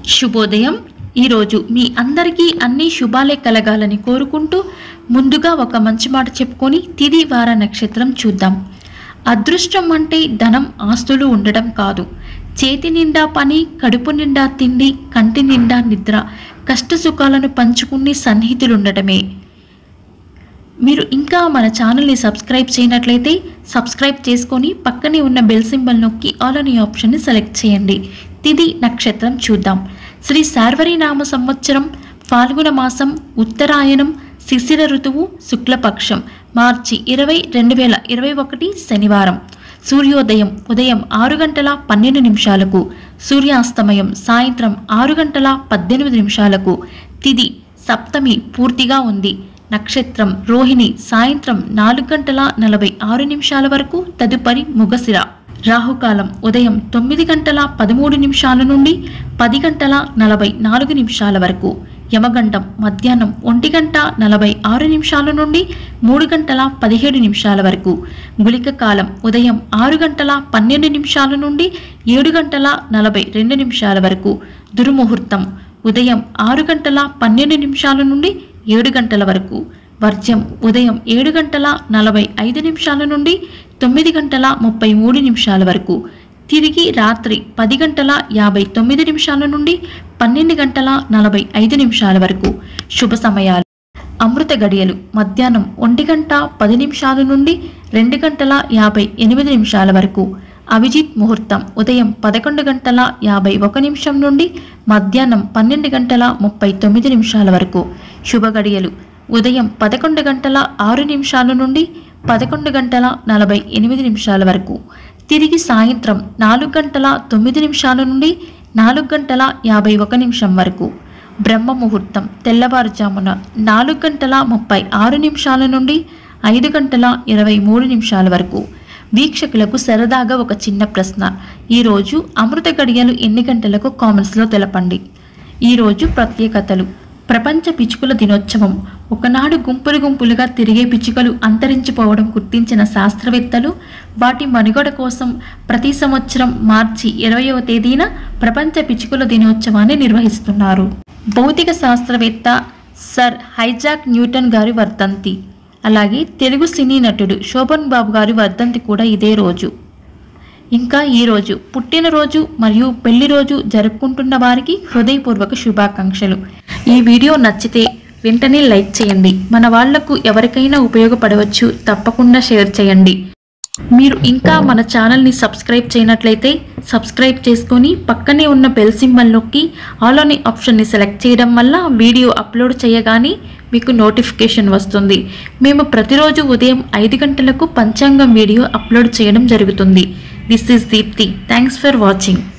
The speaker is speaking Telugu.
శుభోదయం ఈరోజు మీ అందరికీ అన్ని శుభాలే కలగాలని కోరుకుంటూ ముందుగా ఒక మంచి మాట చెప్పుకొని తిది వార నక్షత్రం చూద్దాం అదృష్టం అంటే ధనం ఆస్తులు ఉండడం కాదు చేతి నిండా పని కడుపు నిండా తిండి కంటి నిండా నిద్ర కష్ట సుఖాలను పంచుకుని సన్నిహితులుండటమే మీరు ఇంకా మన ఛానల్ని సబ్స్క్రైబ్ చేయనట్లయితే సబ్స్క్రైబ్ చేసుకొని పక్కనే ఉన్న బెల్ సింబల్ నొక్కి ఆల్ అనే ఆప్షన్ని సెలెక్ట్ చేయండి తిది నక్షత్రం చూద్దాం శ్రీ శార్వరీనామ సంవత్సరం ఫాల్గుణ మాసం ఉత్తరాయణం శిశిర ఋతువు శుక్లపక్షం మార్చి ఇరవై రెండు వేల ఇరవై ఒకటి శనివారం సూర్యోదయం ఉదయం ఆరు గంటల పన్నెండు నిమిషాలకు సూర్యాస్తమయం సాయంత్రం ఆరు గంటల పద్దెనిమిది నిమిషాలకు తిది సప్తమి పూర్తిగా ఉంది నక్షత్రం రోహిణి సాయంత్రం నాలుగు గంటల నలభై ఆరు నిమిషాల వరకు తదుపరి ముగసిర రాహుకాలం ఉదయం తొమ్మిది గంటల పదమూడు నిమిషాల నుండి పది గంటల నలభై నాలుగు నిమిషాల వరకు యమగండం మధ్యాహ్నం ఒంటి గంట నలభై ఆరు నిమిషాల నుండి మూడు గంటల పదిహేడు నిమిషాల వరకు గుళిక కాలం ఉదయం ఆరు గంటల పన్నెండు నిమిషాల నుండి ఏడు గంటల నలభై రెండు నిమిషాల వరకు దుర్ముహూర్తం ఉదయం ఆరు గంటల పన్నెండు నిమిషాల నుండి ఏడు గంటల వరకు వర్జ్యం ఉదయం ఏడు గంటల నలభై ఐదు నిమిషాల నుండి తొమ్మిది గంటల ముప్పై మూడు నిమిషాల వరకు తిరిగి రాత్రి పది గంటల యాభై తొమ్మిది నిమిషాల నుండి పన్నెండు గంటల నలభై ఐదు నిమిషాల వరకు శుభ సమయాలు అమృత గడియలు మధ్యాహ్నం ఒంటి గంట పది నిమిషాల నుండి రెండు గంటల యాభై ఎనిమిది నిమిషాల వరకు అభిజిత్ ముహూర్తం ఉదయం పదకొండు గంటల యాభై ఒక నిమిషం నుండి మధ్యాహ్నం పన్నెండు గంటల ముప్పై తొమ్మిది నిమిషాల వరకు శుభ గడియలు ఉదయం పదకొండు గంటల ఆరు నిమిషాల నుండి పదకొండు గంటల నలభై ఎనిమిది నిమిషాల వరకు తిరిగి సాయంత్రం నాలుగు గంటల తొమ్మిది నిమిషాల నుండి నాలుగు గంటల యాభై ఒక నిమిషం వరకు బ్రహ్మ ముహూర్తం తెల్లవారుజామున నాలుగు గంటల ముప్పై ఆరు నిమిషాల నుండి ఐదు గంటల ఇరవై మూడు నిమిషాల వరకు వీక్షకులకు సరదాగా ఒక చిన్న ప్రశ్న ఈరోజు అమృత గడియలు ఎన్ని గంటలకు కామెంట్స్లో తెలపండి ఈరోజు ప్రత్యేకతలు ప్రపంచ పిచ్చుకల దినోత్సవం ఒకనాడు గుంపులు గుంపులుగా తిరిగే పిచ్చుకలు అంతరించిపోవడం గుర్తించిన శాస్త్రవేత్తలు వాటి మనుగడ కోసం ప్రతి సంవత్సరం మార్చి ఇరవయవ తేదీన ప్రపంచ పిచ్చుకల దినోత్సవాన్ని నిర్వహిస్తున్నారు భౌతిక శాస్త్రవేత్త సర్ హైజాక్ న్యూటన్ గారి వర్ధంతి అలాగే తెలుగు సినీ నటుడు శోభన్ బాబు గారి వర్ధంతి కూడా ఇదే రోజు ఇంకా ఈరోజు పుట్టినరోజు మరియు పెళ్లి రోజు జరుపుకుంటున్న వారికి హృదయపూర్వక శుభాకాంక్షలు ఈ వీడియో నచ్చితే వెంటనే లైక్ చేయండి మన వాళ్లకు ఎవరికైనా ఉపయోగపడవచ్చు తప్పకుండా షేర్ చేయండి మీరు ఇంకా మన ఛానల్ని సబ్స్క్రైబ్ చేయనట్లయితే సబ్స్క్రైబ్ చేసుకొని పక్కనే ఉన్న బెల్ సింబల్ నొక్కి ఆల్ అనే ఆప్షన్ని సెలెక్ట్ చేయడం వల్ల వీడియో అప్లోడ్ చేయగానే మీకు నోటిఫికేషన్ వస్తుంది మేము ప్రతిరోజు ఉదయం ఐదు గంటలకు పంచాంగం వీడియో అప్లోడ్ చేయడం జరుగుతుంది this is Deepti thanks for watching